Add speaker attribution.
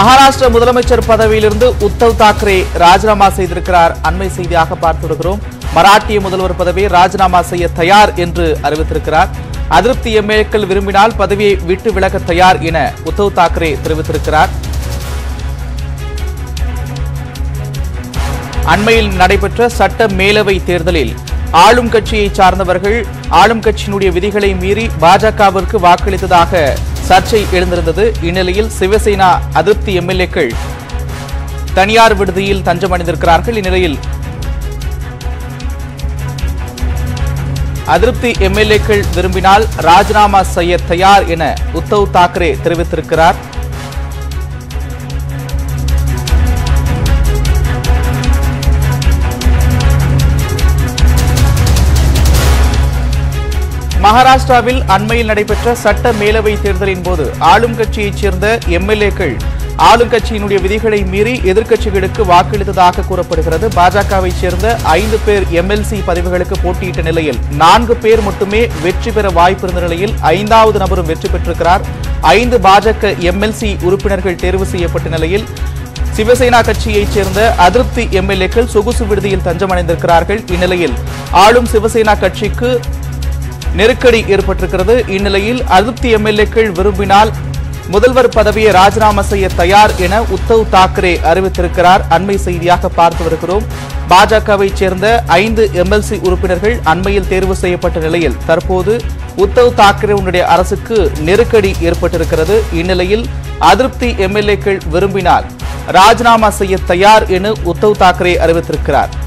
Speaker 1: மகாராஷ்டிர முதலமைச்சர் பதவியிலிருந்து உத்தவ் தாக்கரே ராஜினாமா செய்திருக்கிறார் அண்மை செய்தியாக பார்த்து வருகிறோம் மராட்டிய முதல்வர் பதவியை ராஜினாமா செய்ய தயார் என்று அறிவித்திருக்கிறார் அதிருப்தி எம்ஏக்கள் விரும்பினால் பதவியை விட்டு விலக தயார் என உத்தவ் தாக்கரே தெரிவித்திருக்கிறார் அண்மையில் நடைபெற்ற சட்ட மேலவை தேர்தலில் ஆளும் கட்சியை சார்ந்தவர்கள் ஆளும் கட்சியினுடைய விதிகளை மீறி பாஜகவிற்கு வாக்களித்ததாக சர்ச்சை எழுந்திருந்தது இந்நிலையில் சிவசேனா அதிருப்தி எம்எல்ஏக்கள் தனியார் விடுதியில் தஞ்சம் அடைந்திருக்கிறார்கள் இந்நிலையில் அதிருப்தி எம்எல்ஏக்கள் விரும்பினால் ராஜினாமா செய்ய தயார் என உத்தவ் தாக்கரே தெரிவித்திருக்கிறார் மகாராஷ்டிராவில் அண்மையில் நடைபெற்ற சட்ட மேலவை தேர்தலின் போது ஆளும் கட்சியைச் சேர்ந்த எம்எல்ஏக்கள் ஆளும் கட்சியினுடைய விதிகளை மீறி எதிர்க்கட்சிகளுக்கு வாக்களித்ததாக கூறப்படுகிறது பாஜகவை சேர்ந்த ஐந்து பேர் எம்எல்சி பதவிகளுக்கு போட்டியிட்ட நிலையில் நான்கு பேர் மட்டுமே வெற்றி பெற வாய்ப்பு இருந்த நிலையில் ஐந்தாவது நபரும் வெற்றி பெற்றிருக்கிறார் ஐந்து பாஜக எம்எல்சி உறுப்பினர்கள் தேர்வு செய்யப்பட்ட நிலையில் சிவசேனா கட்சியைச் சேர்ந்த அதிருப்தி எம்எல்ஏக்கள் சொகுசு விடுதியில் தஞ்சமடைந்திருக்கிறார்கள் இந்நிலையில் ஆளும் சிவசேனா கட்சிக்கு நெருக்கடி ஏற்பட்டிருக்கிறது இந்நிலையில் அதிருப்தி எம்எல்ஏக்கள் விரும்பினால் முதல்வர் பதவியை ராஜினாமா செய்ய தயார் என உத்தவ் தாக்கரே அறிவித்திருக்கிறார் அண்மை செய்தியாக பார்த்து வருகிறோம் பாஜகவை சேர்ந்த ஐந்து எம்எல்சி உறுப்பினர்கள் அண்மையில் தேர்வு செய்யப்பட்ட நிலையில் தற்போது உத்தவ் தாக்கரேவுடைய அரசுக்கு நெருக்கடி ஏற்பட்டிருக்கிறது இந்நிலையில் அதிருப்தி எம்எல்ஏக்கள் விரும்பினால் ராஜினாமா செய்ய தயார் என உத்தவ் தாக்கரே அறிவித்திருக்கிறார்